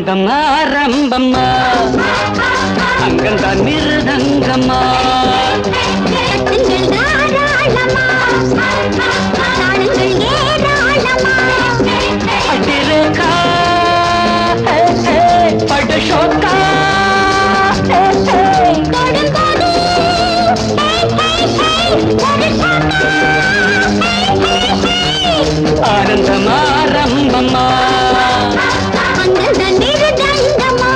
ஆனந்தம் ஆரம்பம்மா அங்கந்தான் மிருதங்கம்மா கட்டுங்கள் தாராளமா தாளங்கள் ஏராளமா அடிரேகா படுஷோக்கா கொடும் கொடு ஒரு சாக்கா ஆனந்தம் ஆரம்பம்மா அங்கள் தான் மிருதங்கமா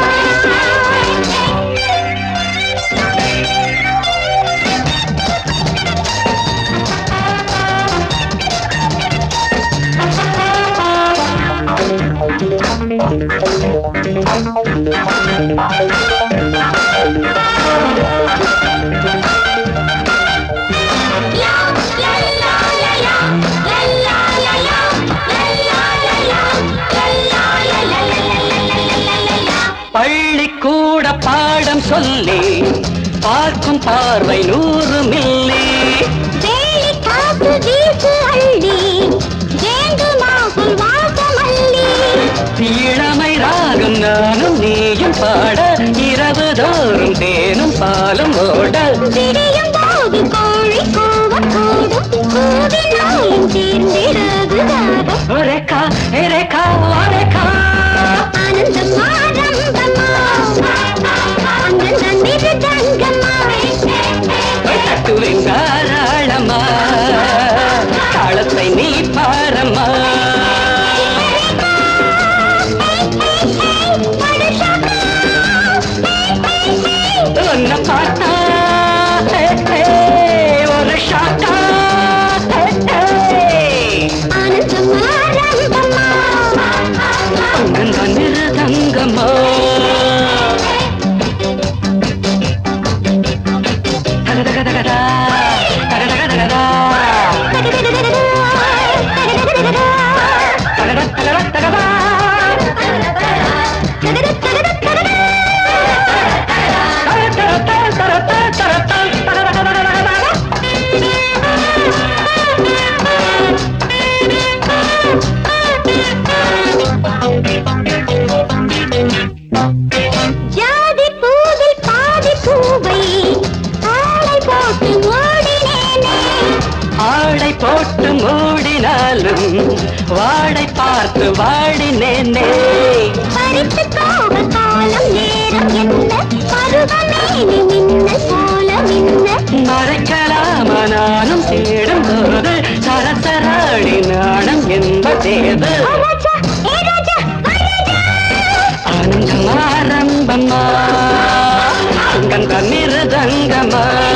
பள்ளிக்கூட பாடம் சொல்லி பார்க்கும் பார்வை நூறு மில்லி வேலி காத்து வீசு அள்ளி வேண்டுமாகும் வாசமல்லி இளமை ராகம் நானும் நீயும் பாட இரவு தோறும் தேனும் பாலும் ஓட விடியும் போது கோழி கூவக்கூடும் கூவினாலும் தீர்ந்திடாது ஒரேக்கா எரேக்கா ஒரேக்கா ஆனந்தம் ஆரம்பமா அங்கந்தன் மிருதங்கமா தட்டுவேன் தாராளமா காலத்தை நீ பாரம்மா உன்னை பார்த்தா ஹே, ஹே, ஒரு ஷாக்கா ஹே, ஹே. ஆனந்தம் ஆரம்பமா அங்கந்தான் மிருதங்கம்மா தகதகதகதா, தகதகதகதா, தகதகதகதா. ஜாதி பூவில் பாதி பூவை ஆளை போட்டு ஓடினேனே ஆடை போட்டு மூடினாலும் வாடை பார்த்து வாடினேனே பறித்து போக காலம் நேரம் என்ன பருவமேனி மின்ன போல மின்ன மறைக்கலாமா நானும் தேடும் போது சரசராடி நாணம் என்பதேது ஓ ராஜா ஏ ராஜா வா ராஜா ஆனந்தம் ஆரம்பமா அங்கந்த மிருதங்கமா